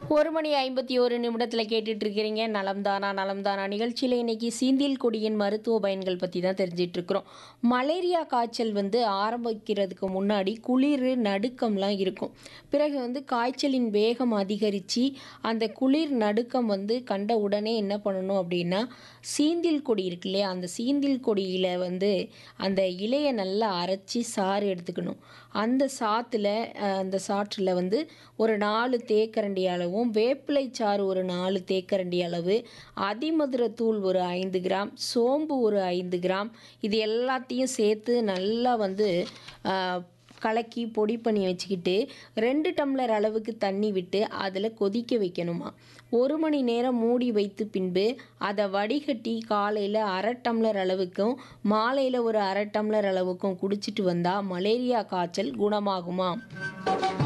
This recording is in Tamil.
ஒரு மணி ஐம்பத்தி ஒரு நிமிடத்தில் கேட்டுட்டு இருக்கிறீங்க நலம்தானா நலம்தானா நிகழ்ச்சியில் இன்னைக்கு சீந்தில் கொடியின் மருத்துவ பயன்கள் பற்றி தான் தெரிஞ்சிட்டு இருக்கிறோம் மலேரியா காய்ச்சல் வந்து ஆரம்பிக்கிறதுக்கு முன்னாடி குளிர் நடுக்கம்லாம் இருக்கும் பிறகு வந்து காய்ச்சலின் வேகம் அதிகரித்து அந்த குளிர் நடுக்கம் வந்து கண்ட உடனே என்ன பண்ணணும் அப்படின்னா சீந்தில் கொடி இருக்கு இல்லையா அந்த சீந்தில் கொடியில் வந்து அந்த இலையை நல்லா அரைச்சி சாறு எடுத்துக்கணும் அந்த சாத்தில் அந்த சாற்றில் வந்து ஒரு நாலு தேக்கரண்டி அளவும் வேப்பிலை சாறு ஒரு நாலு தேக்கரண்டி அளவு அதிமதுர தூள் ஒரு ஐந்து கிராம் சோம்பு ஒரு ஐந்து கிராம் இது எல்லாத்தையும் சேர்த்து நல்லா வந்து ஆஹ், கலக்கி பொடி பண்ணி வச்சுக்கிட்டு ரெண்டு டம்ளர் அளவுக்கு தண்ணி விட்டு அதில் கொதிக்க வைக்கணுமா ஒரு மணி நேரம் மூடி வைத்து பின்பு அதை வடிகட்டி காலையில் அரை டம்ளர் அளவுக்கும் மாலையில் ஒரு அரை டம்ளர் அளவுக்கும் குடிச்சிட்டு வந்தால் மலேரியா காய்ச்சல் குணமாகுமா